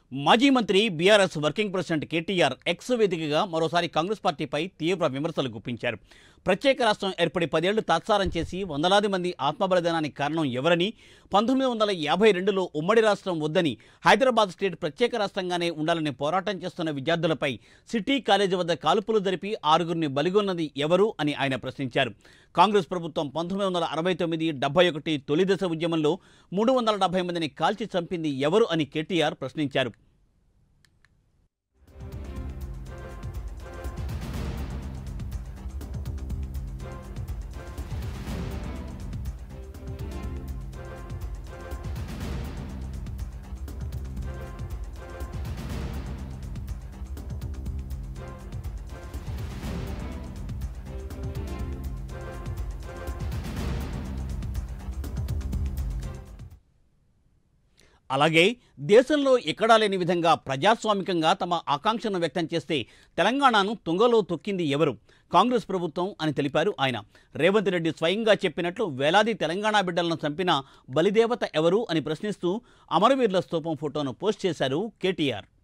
మాజీ మంత్రి BRS working president KTR X వేదికగా మరోసారి కాంగ్రెస్ పార్టీపై తీవ్ర విమర్శలు గుప్పించారు ప్రత్యేక రాష్ట్రం ఏర్పడి పదేళ్లు తాత్సారం చేసి వందలాది మంది ఆత్మబలిదానానికి కారణం ఎవరని పంతొమ్మిది వందల యాభై రెండులో ఉమ్మడి రాష్ట్రం వద్దని హైదరాబాద్ స్టేట్ ప్రత్యేక రాష్ట్రంగానే ఉండాలని పోరాటం చేస్తున్న విద్యార్థులపై సిటీ కాలేజీ వద్ద కాల్పులు జరిపి ఆరుగురిని బలిగొన్నది ఎవరు అని ఆయన ప్రశ్నించారు కాంగ్రెస్ ప్రభుత్వం పంతొమ్మిది వందల అరవై తొమ్మిది డెబ్బై ఒకటి తొలిదశ ఉద్యమంలో మూడు వందల డెబ్బై మందిని కాల్చి చంపింది ఎవరు అని కేటీఆర్ ప్రశ్నించారు అలాగే దేశంలో ఎక్కడా లేని విధంగా ప్రజాస్వామికంగా తమ ఆకాంక్షను వ్యక్తం చేస్తే తెలంగాణను తుంగలో తొక్కింది ఎవరు కాంగ్రెస్ ప్రభుత్వం అని తెలిపారు ఆయన రేవంత్ రెడ్డి స్వయంగా చెప్పినట్లు వేలాది తెలంగాణ బిడ్డలను చంపిన బలిదేవత ఎవరు అని ప్రశ్నిస్తూ అమరవీరుల స్తూపం ఫోటోను పోస్ట్ చేశారు కేటీఆర్